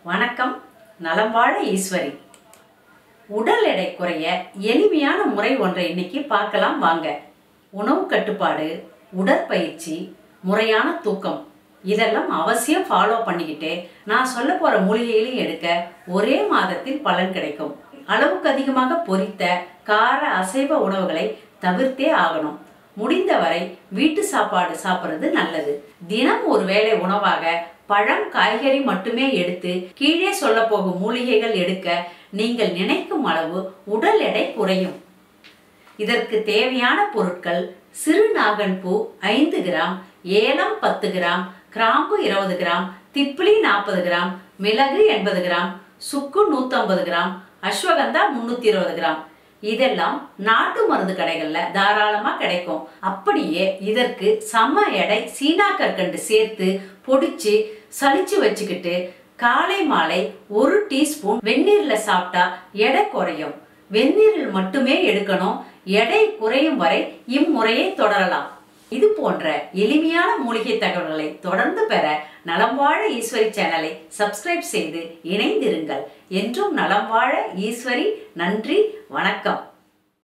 வணக்கம் நலம் வாழ ஈஸ்வரி உடல் எடை குறைய எளிமையான முறை ஒன்றை இன்னைக்கு பார்க்கலாம் வாங்க உணவு கட்டுப்பாடு உடற்பயிற்சி முறையான தூக்கம் இதெல்லாம் அவசியம் ஃபாலோ பண்ணிக்கிட்டு நான் சொல்ல போற மூலிகைகளையும் எடுக்க ஒரே மாதத்தில் பலன் கிடைக்கும் அளவுக்கு அதிகமாக பொரித்த கார அசைவ உணவுகளை தவிர்த்தே ஆகணும் முடிந்தவரை வீட்டு சாப்பாடு சாப்பிட்றது நல்லது தினம் ஒரு வேளை உணவாக பழம் காய்கறி மட்டுமே எடுத்து கீழே சொல்ல போகும் மூலிகைகள் எடுக்க நீங்கள் நினைக்கும் அளவு உடல் எடை குறையும் இதற்கு தேவையான பொருட்கள் சிறுநாகன் பூ ஐந்து கிராம் ஏலம் பத்து கிராம் கிராம்பு இருபது கிராம் திப்ளி நாற்பது கிராம் மிளகு எண்பது கிராம் சுக்கு நூற்றம்பது கிராம் அஸ்வகந்தா முந்நூற்றி இருபது கிராம் இதெல்லாம் நாட்டு மருந்து கடைகள்ல தாராளமா கிடைக்கும் அப்படியே இதற்கு சம எடை சீனா கற்கண்டு சேர்த்து பொடிச்சு சலிச்சு வச்சுக்கிட்டு காலை மாலை ஒரு டீஸ்பூன் வெந்நீர்ல சாப்பிட்டா எடை குறையும் வெந்நீரில் மட்டுமே எடுக்கணும் எடை குறையும் வரை இம்முறையை தொடரலாம் இது போன்ற எளிமையான மூலிகை தகவல்களை தொடர்ந்து பெற நலம் வாழ ஈஸ்வரி சேனலை சப்ஸ்கிரைப் செய்து இணைந்திருங்கள் என்றும் நலம் வாழ ஈஸ்வரி நன்றி வணக்கம்